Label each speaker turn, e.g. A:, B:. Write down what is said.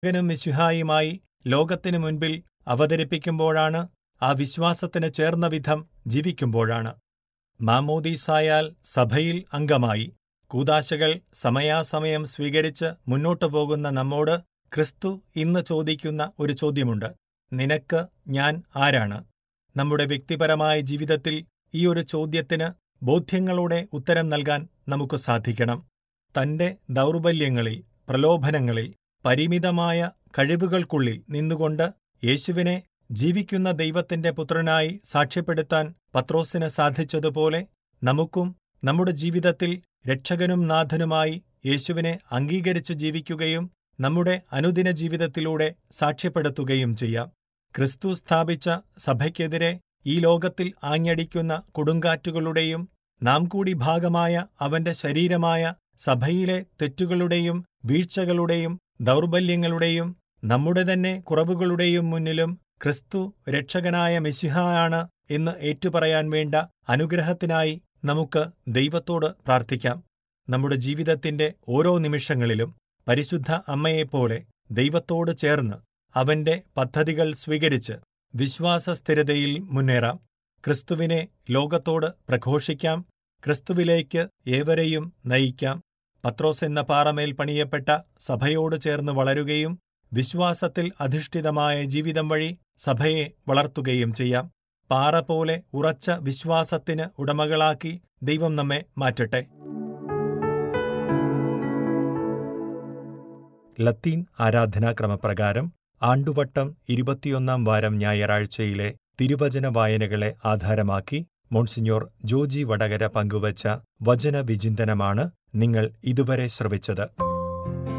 A: നും മിശിഹായുമായി ലോകത്തിനു മുൻപിൽ അവതരിപ്പിക്കുമ്പോഴാണ് ആ വിശ്വാസത്തിന് ചേർന്ന വിധം ജീവിക്കുമ്പോഴാണ് മാമോദീസായാൽ സഭയിൽ അംഗമായി കൂതാശകൾ സമയാസമയം സ്വീകരിച്ച് മുന്നോട്ടു പോകുന്ന നമ്മോട് ക്രിസ്തു ഇന്ന് ചോദിക്കുന്ന ഒരു ചോദ്യമുണ്ട് നിനക്ക് ഞാൻ ആരാണ് നമ്മുടെ വ്യക്തിപരമായ ജീവിതത്തിൽ ഈ ഒരു ചോദ്യത്തിന് ബോധ്യങ്ങളോടെ ഉത്തരം നൽകാൻ നമുക്ക് സാധിക്കണം തന്റെ ദൗർബല്യങ്ങളിൽ പ്രലോഭനങ്ങളിൽ പരിമിതമായ കഴിവുകൾക്കുള്ളിൽ നിന്നുകൊണ്ട് യേശുവിനെ ജീവിക്കുന്ന ദൈവത്തിന്റെ പുത്രനായി സാക്ഷ്യപ്പെടുത്താൻ പത്രോസിന് സാധിച്ചതുപോലെ നമുക്കും നമ്മുടെ ജീവിതത്തിൽ രക്ഷകനും നാഥനുമായി യേശുവിനെ അംഗീകരിച്ച് ജീവിക്കുകയും നമ്മുടെ അനുദിന ജീവിതത്തിലൂടെ സാക്ഷ്യപ്പെടുത്തുകയും ചെയ്യാം ക്രിസ്തു സ്ഥാപിച്ച സഭയ്ക്കെതിരെ ഈ ലോകത്തിൽ ആഞ്ഞടിക്കുന്ന കൊടുങ്കാറ്റുകളുടെയും നാം കൂടി ഭാഗമായ അവന്റെ ശരീരമായ സഭയിലെ തെറ്റുകളുടെയും വീഴ്ചകളുടെയും ദൗർബല്യങ്ങളുടെയും നമ്മുടെ തന്നെ കുറവുകളുടെയും മുന്നിലും ക്രിസ്തു രക്ഷകനായ മെസ്സിഹായാണ് എന്ന് ഏറ്റുപറയാൻ വേണ്ട അനുഗ്രഹത്തിനായി നമുക്ക് ദൈവത്തോട് പ്രാർത്ഥിക്കാം നമ്മുടെ ജീവിതത്തിന്റെ ഓരോ നിമിഷങ്ങളിലും പരിശുദ്ധ അമ്മയെപ്പോലെ ദൈവത്തോട് ചേർന്ന് അവന്റെ പദ്ധതികൾ സ്വീകരിച്ച് വിശ്വാസസ്ഥിരതയിൽ മുന്നേറാം ക്രിസ്തുവിനെ ലോകത്തോട് പ്രഘോഷിക്കാം ക്രിസ്തുവിലേക്ക് ഏവരെയും നയിക്കാം പത്രോസ് എന്ന പാറമേൽ പണിയപ്പെട്ട സഭയോട് ചേർന്ന് വളരുകയും വിശ്വാസത്തിൽ അധിഷ്ഠിതമായ ജീവിതം വഴി സഭയെ വളർത്തുകയും ചെയ്യാം പാറ പോലെ ഉറച്ച വിശ്വാസത്തിന് ഉടമകളാക്കി ദൈവം നമ്മെ മാറ്റട്ടെ ലത്തീൻ ആരാധനാക്രമപ്രകാരം ആണ്ടുവട്ടം ഇരുപത്തിയൊന്നാം വാരം ഞായറാഴ്ചയിലെ തിരുവചന വായനകളെ ആധാരമാക്കി മോൺസിഞ്ഞോർ ജോജി വടകര പങ്കുവച്ച വചന വിചിന്തനമാണ് നിങ്ങൾ ഇതുവരെ ശ്രവിച്ചത്